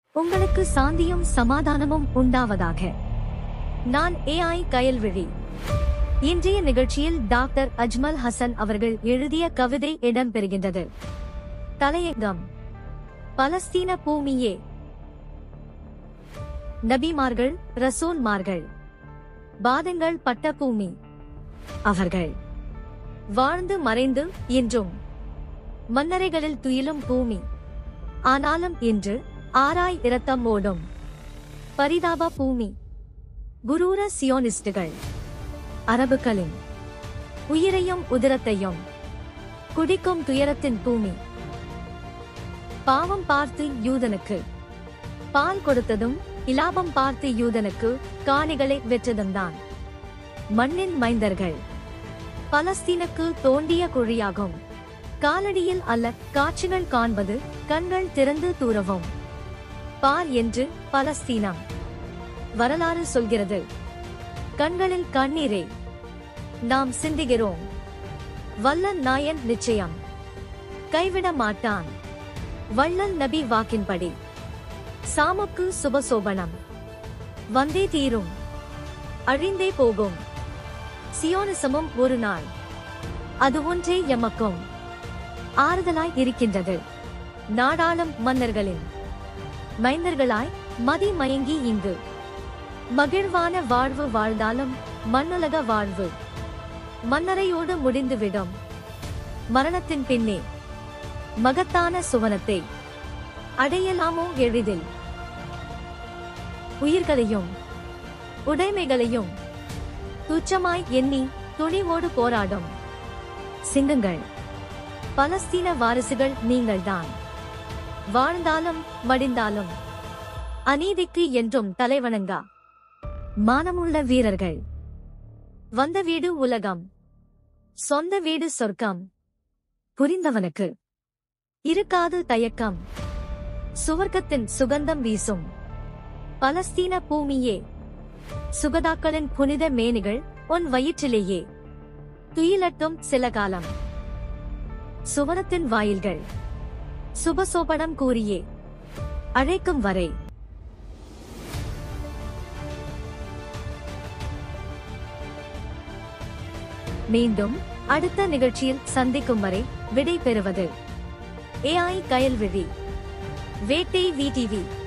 உங்களுக்கு சாந்தியும் சமாதானமும் உண்டாவதாக நான் ஏஐ கயல்விழி இன்றைய நிகழ்ச்சியில் டாக்டர் அஜ்மல் ஹசன் அவர்கள் எழுதிய கவிதை இடம்பெறுகின்றது தலையங்கம் பலஸ்தீன பூமியே நபிமார்கள் ரசூன்மார்கள் பாதங்கள் பட்ட பூமி அவர்கள் வாழ்ந்து மறைந்து இன்றும் மன்னரைகளில் துயிலும் பூமி ஆனாலும் இன்று ஆராய் இரத்தம் ஓடும் பரிதாப பூமி குரூர சியோனிஸ்டுகள் அரபுகளின் உயிரையும் உதிரத்தையும் குடிக்கும் துயரத்தின் பூமி பாவம் பார்த்து யூதனுக்கு பால் கொடுத்ததும் இலாபம் பார்த்து யூதனுக்கு காணிகளை வெற்றதும் தான் மண்ணின் மைந்தர்கள் பலஸ்தீனுக்கு தோண்டிய குழியாகும் காலடியில் அல்ல காட்சிகள் காண்பது கண்கள் திறந்து தூரவும் பார் என்று பலஸ்தீனம் வரலாறு சொல்கிறது கண்களில் கண்ணீரே நாம் சிந்துகிறோம் வல்லன் நாயன் நிச்சயம் கைவிட மாட்டான் வள்ளல் நபி வாக்கின்படி சாமுக்கு சுபசோபனம் வந்தே தீரும் அழிந்தே போகும் சியோனிசமும் ஒரு நாள் அது ஒன்றே எமக்கும் ஆறுதலாய் இருக்கின்றது நாடாளும் மன்னர்களின் மைந்தர்களாய் மதி மயங்கி இங்கு மகிழ்வான வாழ்வு வாழ்ந்தாலும் மண்ணுலக வாழ்வு மன்னரையோடு முடிந்துவிடும் மரணத்தின் பின்னே மகத்தான சுவனத்தை அடையலாமோ எளிதில் உயிர்களையும் உடைமைகளையும் துச்சமாய் எண்ணி துணிவோடு போராடும் சிங்கங்கள் பலஸ்தீன வாரிசுகள் நீங்கள்தான் வாழ்ந்தாலும் மடிந்தாலும் அநீதிக்கு என்றும் தலைவணங்கா மானமுள்ள வீரர்கள் வந்த வீடு உலகம் சொந்த வீடு சொர்க்கம் புரிந்தவனுக்கு இருக்காது தயக்கம் சுவர்க்கத்தின் சுகந்தம் வீசும் பலஸ்தீன பூமியே சுகதாக்களின் புனித மேனிகள் உன் வயிற்றிலேயே துயிலட்டும் சில காலம் சுவனத்தின் வாயில்கள் சுபசோபனம் கூறியே அழைக்கும் வரை மீண்டும் அடுத்த நிகழ்ச்சியில் சந்திக்கும் வரை விடை பெறுவது ஏஐ கயல்விழி வேட்டை விடிவி